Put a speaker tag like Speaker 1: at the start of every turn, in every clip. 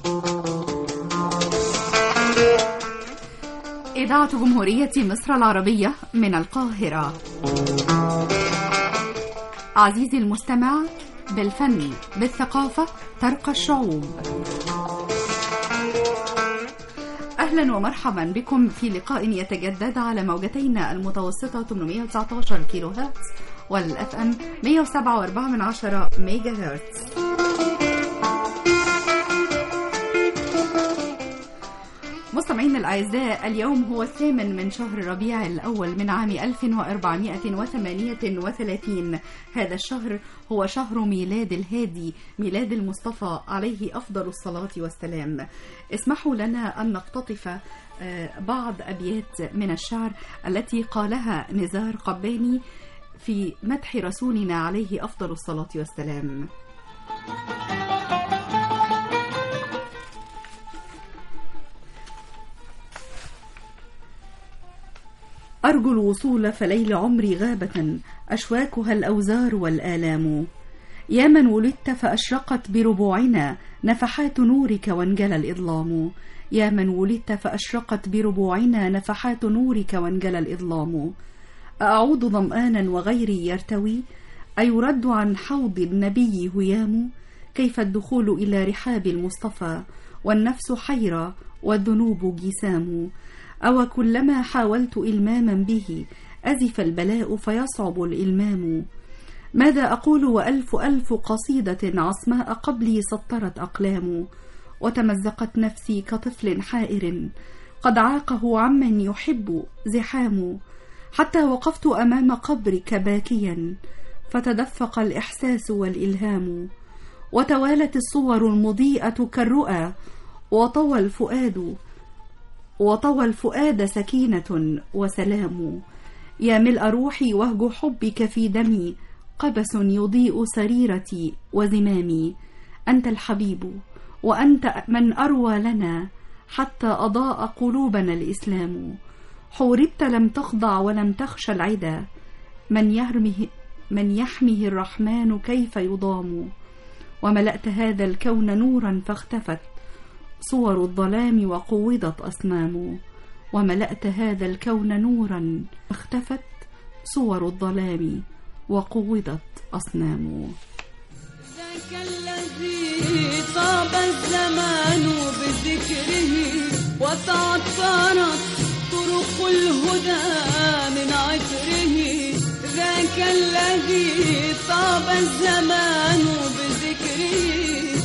Speaker 1: إذاعة جمهورية مصر العربية من القاهرة عزيزي المستمع بالفن بالثقافة ترقى الشعوب أهلا ومرحبا بكم في لقاء يتجدد على موجتين المتوسطة 819 كيلو هرتز والأف أم 107.4 من عشرة ميجا هرتز مستمعين الأعزاء اليوم هو الثامن من شهر ربيع الأول من عام 1438 هذا الشهر هو شهر ميلاد الهادي ميلاد المصطفى عليه أفضل الصلاة والسلام اسمحوا لنا أن نقتطف بعض أبيات من الشعر التي قالها نزار قباني في مدح رسولنا عليه أفضل الصلاة والسلام أرجو الوصول فليل عمري غابة أشواكها الأوزار والآلام يا من ولدت فأشرقت بربوعنا نفحات نورك وانجلى الإظلام يا من ولدت فأشرقت بربوعنا نفحات نورك وانجلى الإظلام أعود ظمآنا وغيري يرتوي أيرد عن حوض النبي هيام كيف الدخول إلى رحاب المصطفى والنفس حيرة والذنوب جسام أو كلما حاولت إلماما به أزف البلاء فيصعب الإلمام ماذا أقول وألف ألف قصيدة عصماء قبلي سطرت أقلام وتمزقت نفسي كطفل حائر قد عاقه عمن يحب زحام حتى وقفت أمام قبرك باكيا فتدفق الإحساس والإلهام وتوالت الصور المضيئة كالرؤى وطوى الفؤاد وطوى الفؤاد سكينة وسلام يا ملء روحي وهج حبك في دمي قبس يضيء سريرتي وزمامي أنت الحبيب وأنت من أروى لنا حتى أضاء قلوبنا الإسلام حوربت لم تخضع ولم تخشى العدا من يرمه من يحمه الرحمن كيف يضام وملأت هذا الكون نورا فاختفت صور الظلام وقوضت أصنام وملأت هذا الكون نورا اختفت صور الظلام وقوضت أصنام
Speaker 2: ذاك الذي طاب الزمان بذكره وتعطرت طرق الهدى من عطره ذاك الذي طاب الزمان بذكره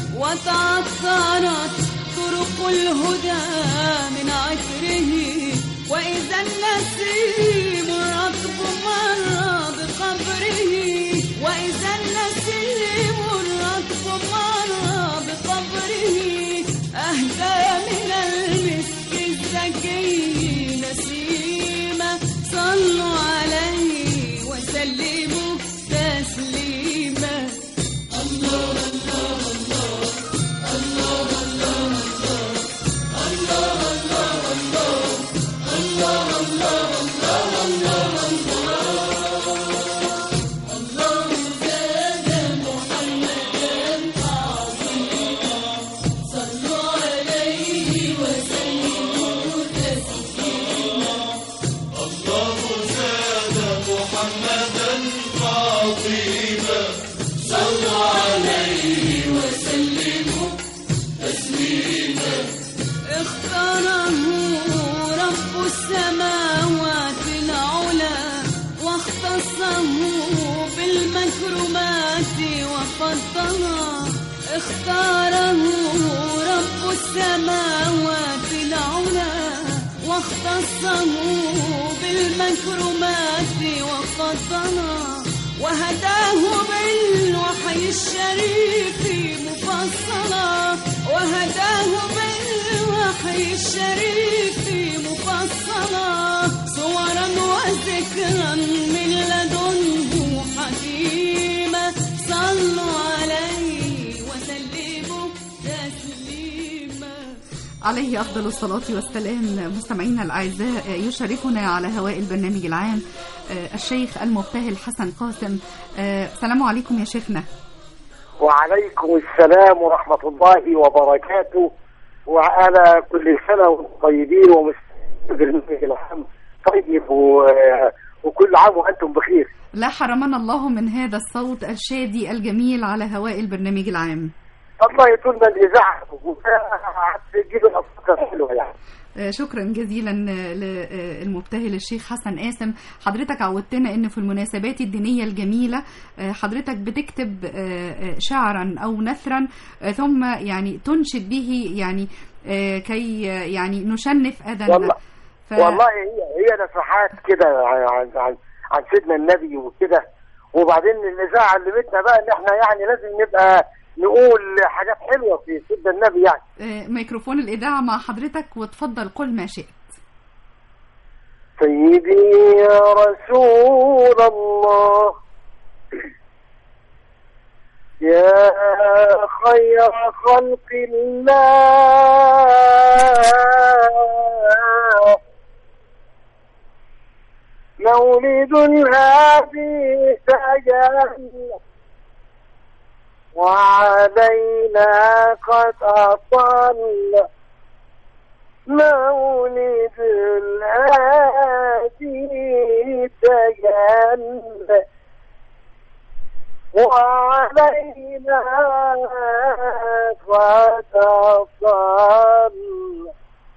Speaker 2: وتعطرت طرق الهدى من عطره وإذا النسيم الرطب مر بقبره وإذا النسيم الرطب مر بقبره أهدى من المسك الزكي نسيما صلوا عليه وسلموا تسليما الله الله الله اختاره رب السماوات العلى واختصه بالمكرمات وفضله اختاره رب السماوات العلى واختصه بالمكرمات وفضله وهداه بالوحي الشريف مفصلا وهداه بالوحي الشريف مفصلا صورا وذكرا من لدنه حكيما صلوا عليه وسلموا تسليما
Speaker 1: عليه أفضل الصلاة والسلام مستمعينا الأعزاء يشرفنا على هواء البرنامج العام الشيخ المبتهل حسن قاسم السلام عليكم يا شيخنا
Speaker 3: وعليكم السلام ورحمة الله وبركاته وانا كل سنه وانتم طيبين ومستمرين العام طيب و... وكل عام وانتم بخير
Speaker 1: لا حرمنا الله من هذا الصوت الشادي الجميل على هواء البرنامج العام
Speaker 3: الله يطول من الاذاعه هتجيب الاصوات الحلوه يعني
Speaker 1: آه، شكرا جزيلا للمبتهل الشيخ حسن قاسم حضرتك عودتنا ان في المناسبات الدينيه الجميله آه، حضرتك بتكتب آه، آه، شعرا او نثرا آه، ثم يعني تنشد به يعني آه، كي آه، يعني نشنف اذاننا
Speaker 3: والله
Speaker 1: ف...
Speaker 3: والله هي هي نصيحات كده عن عن عن, عن سيدنا النبي وكده وبعدين الاذاعه علمتنا بقى ان احنا يعني لازم نبقى نقول حاجات حلوه في سيدنا النبي يعني
Speaker 1: آه، ميكروفون الاذاعه مع حضرتك وتفضل قل ما شئت
Speaker 3: سيدي يا رسول الله يا خير خلق الله مولد الهادي تجلى وعلينا قد أطل مولد الهادي تجلى وعلينا قد أطل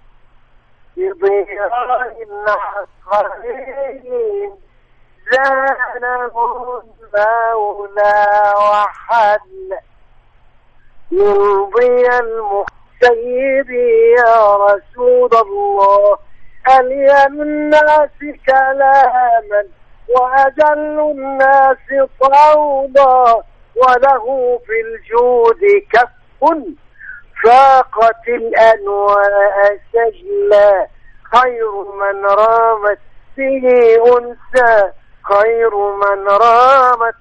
Speaker 3: بضياء العقرين زانه المولى وحل من ضيا المحتيب يا رسول الله ألين الناس كلاما وأجل الناس طولا وله في الجود كف فاقت الأنواء سجلا خير من رامت به أنثى خير من رامت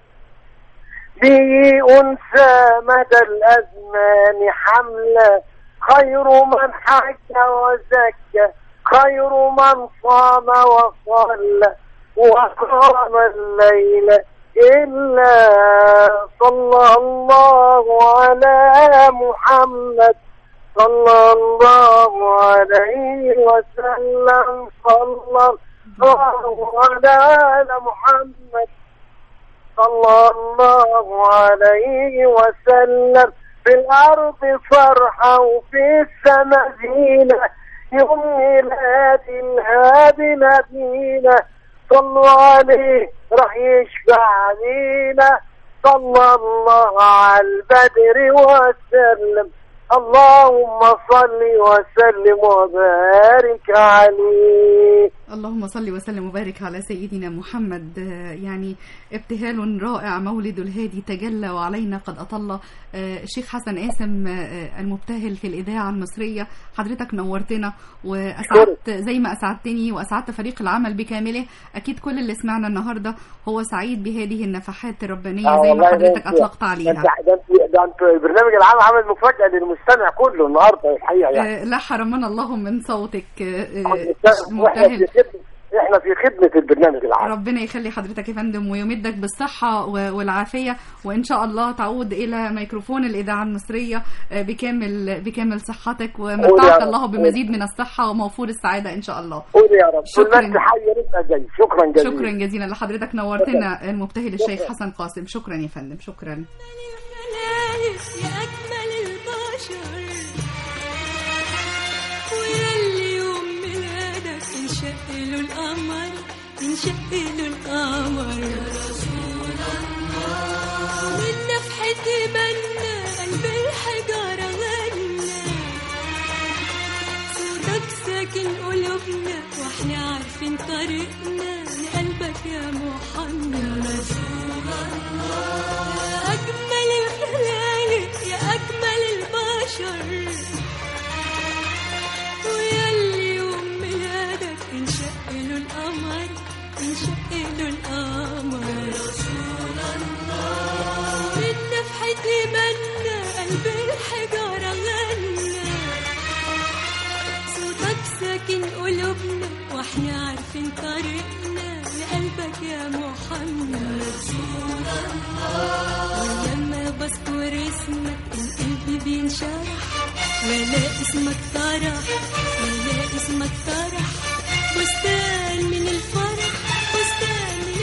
Speaker 3: به أنثى مدى الأزمان حملا خير من حج وزكى خير من صام وصلى وقام الليل إلا صلى الله على محمد صلى الله عليه وسلم صلى الله على محمد صلى الله عليه وسلم في الأرض فرحة وفي السماء زينة يوم ميلاد الهادي نبينا صلوا عليه راح يشفع لينا صلى الله على البدر وسلم اللهم صل وسلم وبارك عليه
Speaker 1: اللهم صل وسلم وبارك على سيدنا محمد آه، يعني ابتهال رائع مولد الهادي تجلى وعلينا قد أطل آه، الشيخ حسن قاسم آه، المبتهل في الإذاعة المصرية حضرتك نورتنا وأسعدت زي ما أسعدتني وأسعدت فريق العمل بكامله أكيد كل اللي سمعنا النهاردة هو سعيد بهذه النفحات الربانية
Speaker 3: آه
Speaker 1: زي ما
Speaker 3: والله ده
Speaker 1: حضرتك
Speaker 3: انت-
Speaker 1: أطلقت
Speaker 3: ده
Speaker 1: عليها
Speaker 3: انت ده انت ده انت البرنامج العام عمل مفاجأة للمستمع كله النهارده الحقيقة يعني
Speaker 1: آه، لا حرمنا الله من صوتك آه، آه،
Speaker 3: واحنا في
Speaker 1: مبتهل
Speaker 3: خدمة احنا في خدمة البرنامج العام
Speaker 1: ربنا يخلي حضرتك يا فندم ويمدك بالصحة و- والعافية وإن شاء الله تعود إلى ميكروفون الإذاعة المصرية آه، بكامل بكامل صحتك
Speaker 3: قول يا
Speaker 1: ومتعك
Speaker 3: رب.
Speaker 1: الله بمزيد من الصحة وموفور السعادة إن شاء الله
Speaker 3: قول يا رب طول ما
Speaker 1: شكراً.
Speaker 3: انت حي نبقى جاي شكرا جزيلا
Speaker 1: شكرا جزيلا لحضرتك نورتنا المبتهل الشيخ حسن قاسم شكرا يا فندم شكرا
Speaker 2: يا أجمل البشر ويلي يوم ميلادك انشق له القمر انشق له القمر يا رسول الله من نفحة منا قلب الحجارة غنى صوتك ساكن قلوبنا واحنا عارفين طريقنا لقلبك يا محمد يا رسول الله يا أجمل الخلائق يا أجمل البشر ويلي يوم ميلادك انشق له القمر انشق له القمر يا رسول الله من نفحة منا قلب الحجارة غنى صوتك ساكن قلوبنا واحنا عارفين طريقنا لقلبك يا محمد رسول الله ولما بذكر اسمك القلب بينشرح ولا اسمك طرح ولا اسمك طرح بستان من الفرح بستان من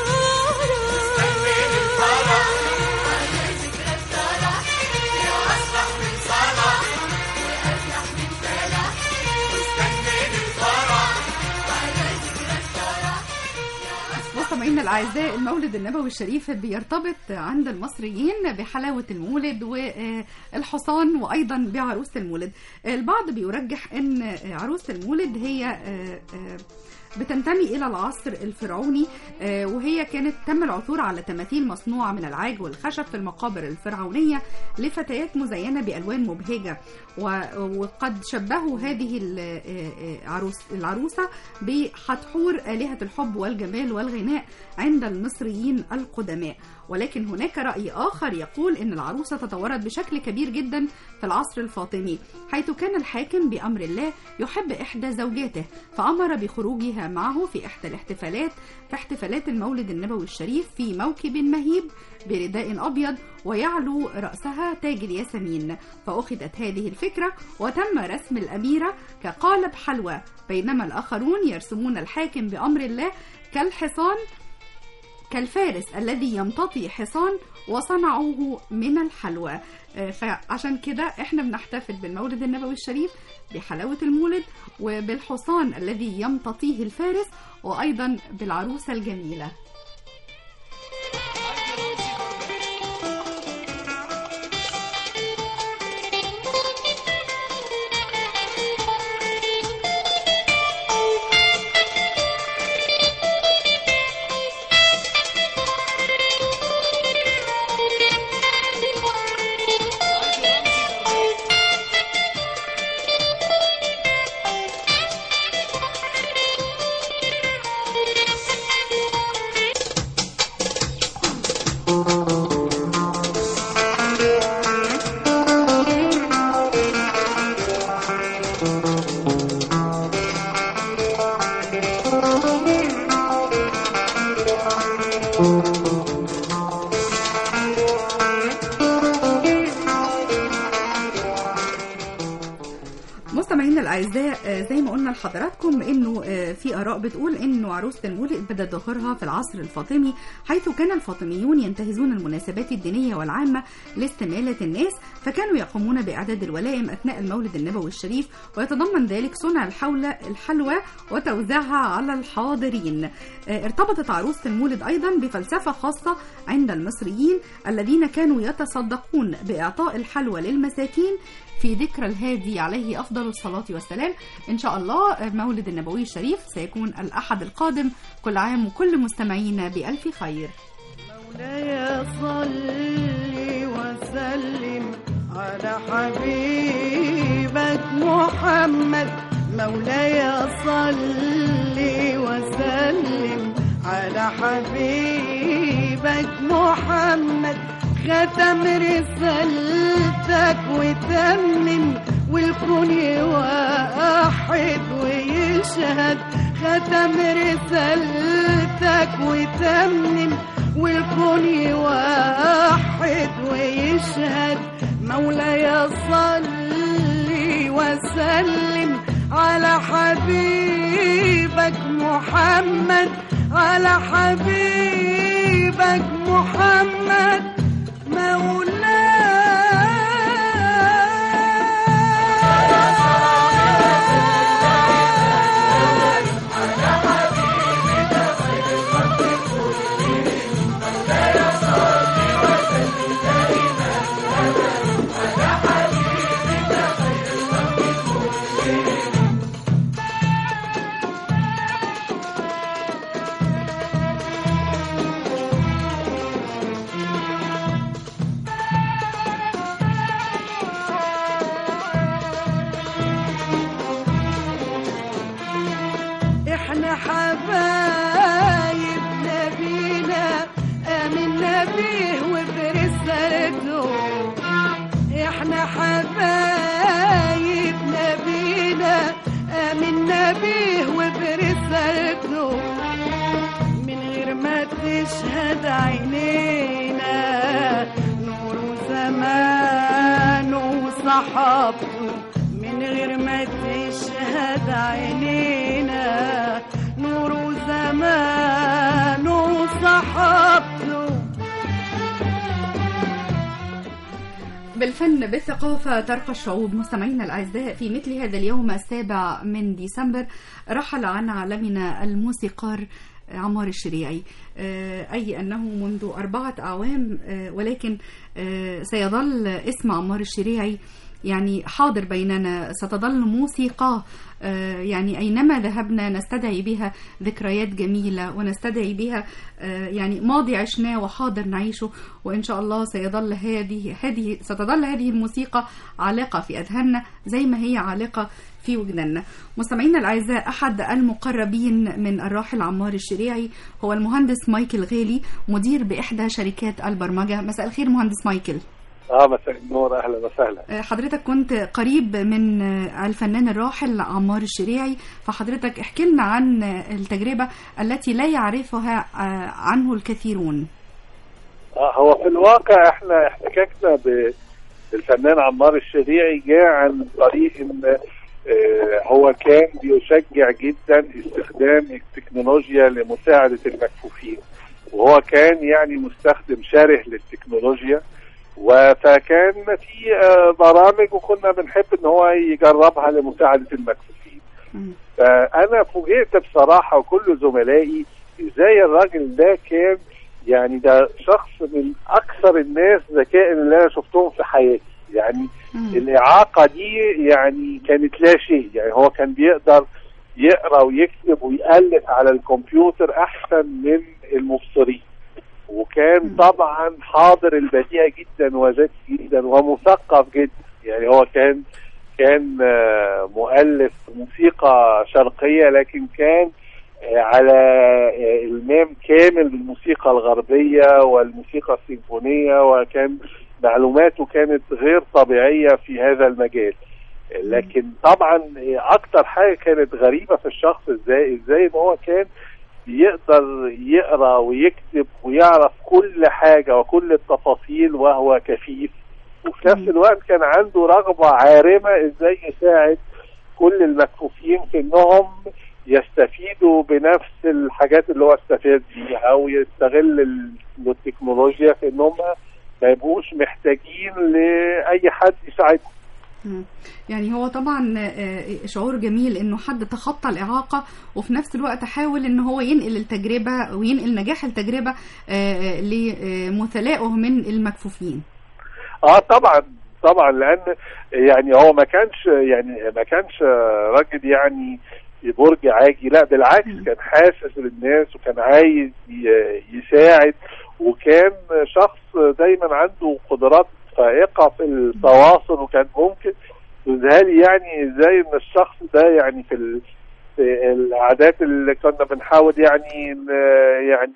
Speaker 1: مستمعينا الاعزاء المولد النبوي الشريف بيرتبط عند المصريين بحلاوه المولد والحصان وايضا بعروسه المولد البعض بيرجح ان عروسه المولد هي بتنتمي إلى العصر الفرعوني آه، وهي كانت تم العثور على تماثيل مصنوعة من العاج والخشب في المقابر الفرعونية لفتيات مزينة بألوان مبهجة و- وقد شبهوا هذه ال- آه، آه، عروس العروسة بحتحور آلهة الحب والجمال والغناء عند المصريين القدماء ولكن هناك رأي آخر يقول أن العروسة تطورت بشكل كبير جدا في العصر الفاطمي حيث كان الحاكم بأمر الله يحب إحدى زوجاته فأمر بخروجها معه في إحدى الاحتفالات في احتفالات المولد النبوي الشريف في موكب مهيب برداء أبيض ويعلو رأسها تاج الياسمين فأخذت هذه الفكرة وتم رسم الأميرة كقالب حلوى بينما الآخرون يرسمون الحاكم بأمر الله كالحصان كالفارس الذي يمتطي حصان وصنعوه من الحلوى آه، فعشان كده احنا بنحتفل بالمولد النبوي الشريف بحلاوة المولد وبالحصان الذي يمتطيه الفارس وأيضا بالعروسة الجميلة مستمعينا الاعزاء آه، زي ما قلنا لحضراتكم انه آه، في اراء بتقول انه عروسه المولد بدا ظهورها في العصر الفاطمي حيث كان الفاطميون ينتهزون المناسبات الدينيه والعامه لاستماله الناس فكانوا يقومون باعداد الولائم اثناء المولد النبوي الشريف ويتضمن ذلك صنع الحول الحلوى وتوزيعها على الحاضرين آه، ارتبطت عروسه المولد ايضا بفلسفه خاصه عند المصريين الذين كانوا يتصدقون باعطاء الحلوى للمساكين في ذكرى الهادي عليه أفضل الصلاة والسلام إن شاء الله المولد النبوي الشريف سيكون الأحد القادم كل عام وكل مستمعينا بألف خير
Speaker 4: مولاي صل وسلم على حبيبك محمد مولاي صل وسلم على حبيبك محمد ختم رسالتك وتمم والكون يوحد ويشهد ختم رسالتك وتمم والكون يوحد ويشهد مولاي صل وسلم على حبيبك محمد على حبيبك محمد مولاي احنا حبايب نبينا امنا بيه وبرسالته احنا حبايب نبينا امنا بيه وبرسالته من غير ما تشهد عينينا نور زمان وصلاته وصحابته من غير ما تشهد عينينا نور زمان وصحابته
Speaker 1: بالفن بالثقافة ترقى الشعوب مستمعينا الأعزاء في مثل هذا اليوم السابع من ديسمبر رحل عن عالمنا الموسيقار عمار الشريعي آه، أي أنه منذ أربعة أعوام آه، ولكن آه، سيظل اسم عمار الشريعي يعني حاضر بيننا ستظل موسيقاه آه، يعني أينما ذهبنا نستدعي بها ذكريات جميلة ونستدعي بها آه، يعني ماضي عشناه وحاضر نعيشه وإن شاء الله سيظل هذه هذه ستظل هذه الموسيقى عالقة في أذهاننا زي ما هي عالقة في وجداننا مستمعينا الأعزاء أحد المقربين من الراحل عمار الشريعي هو المهندس مايكل غالي مدير بإحدى شركات البرمجة مساء الخير مهندس مايكل
Speaker 5: اه مساء النور اهلا وسهلا
Speaker 1: حضرتك كنت قريب من الفنان الراحل عمار الشريعي فحضرتك احكي لنا عن التجربة التي لا يعرفها عنه الكثيرون
Speaker 5: آه هو في الواقع احنا احتكاكنا ب- بالفنان عمار الشريعي جاء عن طريق ان آه، هو كان بيشجع جدا استخدام التكنولوجيا لمساعدة المكفوفين وهو كان يعني مستخدم شره للتكنولوجيا و- فكان في آه، برامج وكنا بنحب ان هو يجربها لمساعدة المكفوفين
Speaker 1: مم.
Speaker 5: فانا فوجئت بصراحه وكل زملائي ازاي الراجل ده كان يعني ده شخص من اكثر الناس ذكاء اللي انا شفتهم في حياتي يعني
Speaker 1: مم.
Speaker 5: الاعاقه دي يعني كانت لا شيء يعني هو كان بيقدر يقرا ويكتب ويالف على الكمبيوتر احسن من المبصرين وكان طبعا حاضر البديهه جدا وذكي جدا ومثقف جدا يعني هو كان كان آه، مؤلف موسيقى شرقية لكن كان آه، على آه، المام كامل بالموسيقى الغربية والموسيقى السيمفونية وكان معلوماته كانت غير طبيعية في هذا المجال لكن طبعا آه، اكتر حاجة كانت غريبة في الشخص ازاي ازاي ان هو كان يقدر يقرا ويكتب ويعرف كل حاجة وكل التفاصيل وهو كفيف وفي نفس الوقت كان عنده رغبة عارمة ازاي يساعد كل المكفوفين في انهم يستفيدوا بنفس الحاجات اللي هو استفاد بيها او يستغل ال- التكنولوجيا في انهم ما يبقوش محتاجين لاي حد يساعدهم
Speaker 1: مم. يعني هو طبعا آه، شعور جميل انه حد تخطى الاعاقه وفي نفس الوقت حاول ان هو ينقل التجربه وينقل نجاح التجربه آه، لمثلائه من المكفوفين
Speaker 5: اه طبعا طبعا لان يعني هو ما كانش يعني ما كانش راجل يعني برج عاجي لا بالعكس
Speaker 1: مم.
Speaker 5: كان حاسس بالناس وكان عايز ي- يساعد وكان شخص دايما عنده قدرات فائقة في التواصل وكان ممكن يذهلي يعني ازاي ان الشخص ده يعني في ال... في العادات اللي كنا بنحاول يعني ن- يعني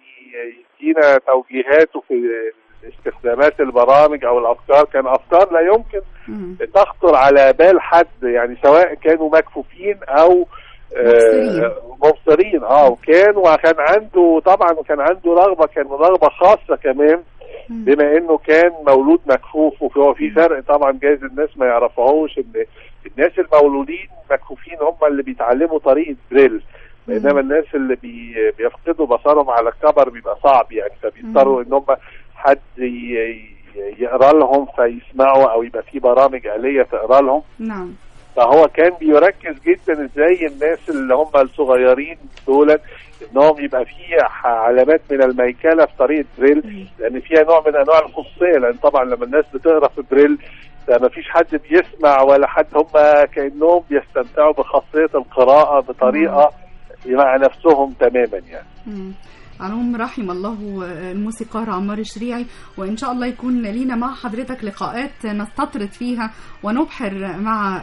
Speaker 5: يدينا توجيهاته في استخدامات البرامج او الافكار كان افكار لا يمكن
Speaker 1: مم.
Speaker 5: تخطر على بال حد يعني سواء كانوا مكفوفين او
Speaker 1: مبصرين.
Speaker 5: آه، مبصرين اه وكان وكان عنده طبعا وكان عنده رغبه كان رغبه خاصه كمان
Speaker 1: مم.
Speaker 5: بما انه كان مولود مكفوف وهو في فرق طبعا جايز الناس ما يعرفوهوش ان الناس المولودين مكفوفين هم اللي بيتعلموا طريقه بريل بينما الناس اللي بي بيفقدوا بصرهم على الكبر بيبقى صعب يعني فبيضطروا ان هم حد ي- يقرا لهم فيسمعوا او يبقى في برامج آلية تقرا لهم
Speaker 1: نعم
Speaker 5: فهو كان بيركز جدا ازاي الناس اللي هم الصغيرين دول انهم يبقى في ح- علامات من الميكله في طريقه بريل لان فيها نوع من انواع الخصوصيه لان طبعا لما الناس بتقرا في بريل ما فيش حد بيسمع ولا حد هم كانهم بيستمتعوا بخاصيه القراءه بطريقه مع نفسهم تماما يعني
Speaker 1: مم. على العموم رحم الله الموسيقار عمار الشريعي وإن شاء الله يكون لينا مع حضرتك لقاءات نستطرد فيها ونبحر مع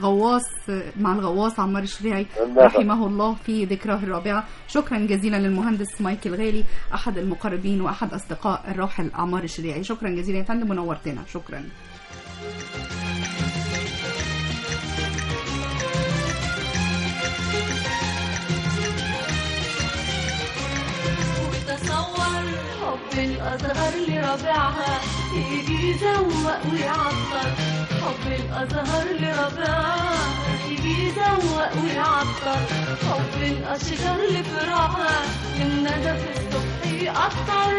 Speaker 1: غواص مع الغواص عمار الشريعي
Speaker 5: نعم.
Speaker 1: رحمه الله في ذكراه الرابعة شكرا جزيلا للمهندس مايكل غالي أحد المقربين وأحد أصدقاء الراحل عمار الشريعي شكرا جزيلا يا فندم ونورتنا شكرا
Speaker 2: وتصور حب الأزهر لربيعها يجي يزوق ويعطر حب الأزهر لربيعها يجي يزوق ويعطر حب الأشجار لفرعها الندى في الصبح يقطر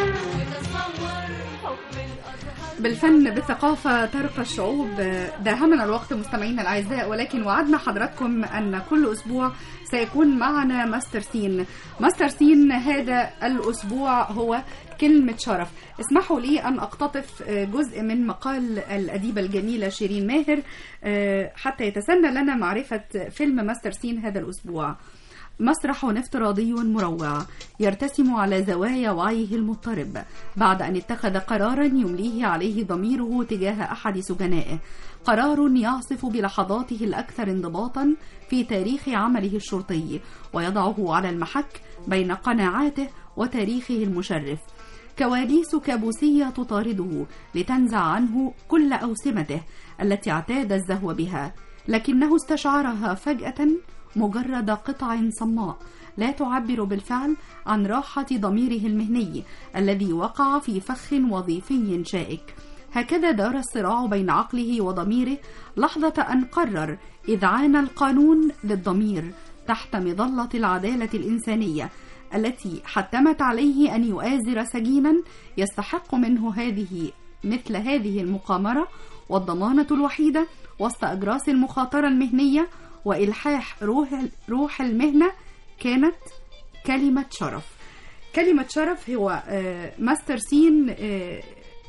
Speaker 2: وتصور حب الأزهر
Speaker 1: بالفن بالثقافة ترقى الشعوب داهمنا الوقت مستمعينا الأعزاء ولكن وعدنا حضراتكم أن كل أسبوع سيكون معنا ماستر سين ماستر سين هذا الأسبوع هو كلمة شرف اسمحوا لي أن أقتطف جزء من مقال الأديبة الجميلة شيرين ماهر حتى يتسنى لنا معرفة فيلم ماستر سين هذا الأسبوع مسرح افتراضي مروع يرتسم على زوايا وعيه المضطرب بعد أن اتخذ قرارا يمليه عليه ضميره تجاه أحد سجنائه قرار يعصف بلحظاته الأكثر انضباطا في تاريخ عمله الشرطي ويضعه على المحك بين قناعاته وتاريخه المشرف كواليس كابوسية تطارده لتنزع عنه كل أوسمته التي اعتاد الزهو بها لكنه استشعرها فجأة مجرد قطع صماء لا تعبر بالفعل عن راحة ضميره المهني الذي وقع في فخ وظيفي شائك هكذا دار الصراع بين عقله وضميره لحظة أن قرر إذعان القانون للضمير تحت مظلة العدالة الإنسانية التي حتمت عليه أن يؤازر سجينا يستحق منه هذه مثل هذه المقامرة والضمانة الوحيدة وسط أجراس المخاطرة المهنية وإلحاح روح روح المهنة كانت كلمة شرف كلمة شرف هو آه، ماستر سين آه،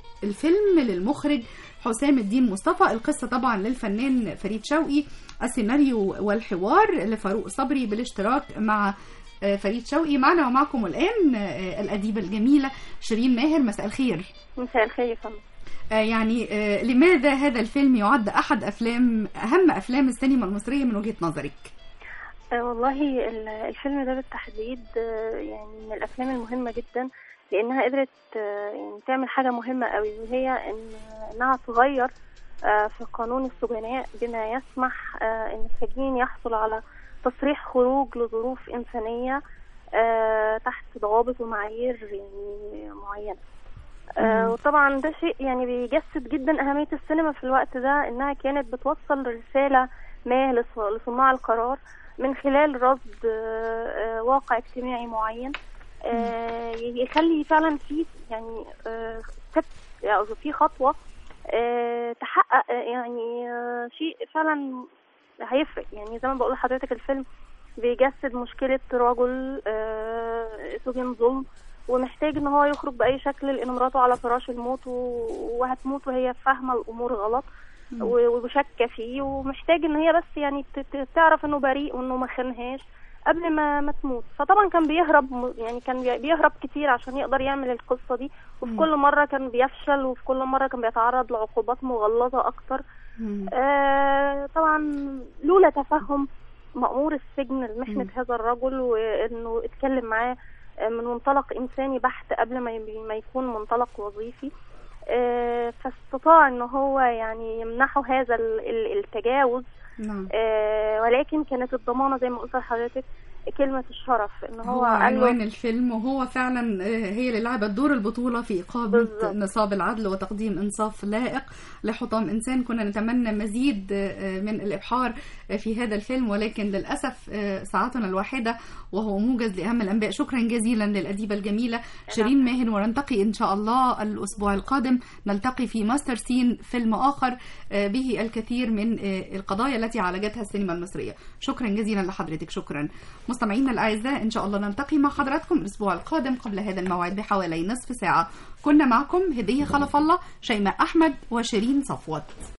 Speaker 1: الفيلم للمخرج حسام الدين مصطفى القصة طبعا للفنان فريد شوقي السيناريو والحوار لفاروق صبري بالاشتراك مع آه، فريد شوقي معنا ومعكم الآن آه، الأديبة الجميلة شيرين ماهر مساء الخير
Speaker 6: مساء الخير يا فندم
Speaker 1: آه، يعني آه، لماذا هذا الفيلم يعد أحد أفلام أهم أفلام السينما المصرية من وجهة نظرك؟
Speaker 6: آه والله ال- الفيلم ده بالتحديد آه، يعني من الافلام المهمه جدا لانها قدرت آه، يعني تعمل حاجه مهمه قوي وهي ان انها تغير آه، في قانون السجناء بما يسمح آه، ان السجين يحصل على تصريح خروج لظروف انسانيه آه، تحت ضوابط ومعايير يعني معينه آه، وطبعا ده شيء يعني بيجسد جدا أهمية السينما في الوقت ده إنها كانت بتوصل رسالة ما لص- لصناع القرار من خلال رصد آه، آه، واقع اجتماعي معين آه، يخلي فعلا في يعني آه، step أو في خطوة آه، تحقق آه، يعني آه، شيء فعلا هيفرق يعني زي ما بقول لحضرتك الفيلم بيجسد مشكلة رجل آه، سجن ظلم ومحتاج ان هو يخرج باي شكل لان مراته على فراش الموت و- وهتموت وهي فاهمه الامور غلط و- وشاكه فيه ومحتاج ان هي بس يعني ت- ت- تعرف انه بريء وانه ما خانهاش قبل ما ما تموت فطبعا كان بيهرب م- يعني كان بي- بيهرب كتير عشان يقدر يعمل القصه دي وفي كل مره كان بيفشل وفي كل مره كان بيتعرض لعقوبات مغلظه اكتر آه طبعا لولا تفهم مأمور السجن لمحنة هذا الرجل وإنه اتكلم معاه آه، من منطلق إنساني بحت قبل ما ي- ما يكون منطلق وظيفي آه، فاستطاع إن هو يعني يمنحه هذا ال- ال- التجاوز
Speaker 1: نعم
Speaker 6: آه، ولكن كانت الضمانة زي ما قلت لحضرتك كلمة الشرف إن هو,
Speaker 1: هو
Speaker 6: قال
Speaker 1: عنوان
Speaker 6: له
Speaker 1: الفيلم وهو فعلا آه، هي اللي لعبت دور البطولة في إقامة
Speaker 6: بالظبط.
Speaker 1: نصاب العدل وتقديم إنصاف لائق لحطام إنسان كنا نتمنى مزيد آه، من الإبحار آه، في هذا الفيلم ولكن للأسف آه، ساعتنا الواحدة وهو موجز لأهم الأنباء شكرا جزيلا للأديبة الجميلة شيرين ماهر ونلتقي إن شاء الله الأسبوع القادم نلتقي في ماستر سين فيلم آخر آه، به الكثير من آه، القضايا التي عالجتها السينما المصرية شكرا جزيلا لحضرتك شكرا مستمعينا الأعزاء إن شاء الله نلتقي مع حضراتكم الأسبوع القادم قبل هذا الموعد بحوالي نصف ساعة كنا معكم هدية خلف الله شيماء أحمد وشيرين صفوت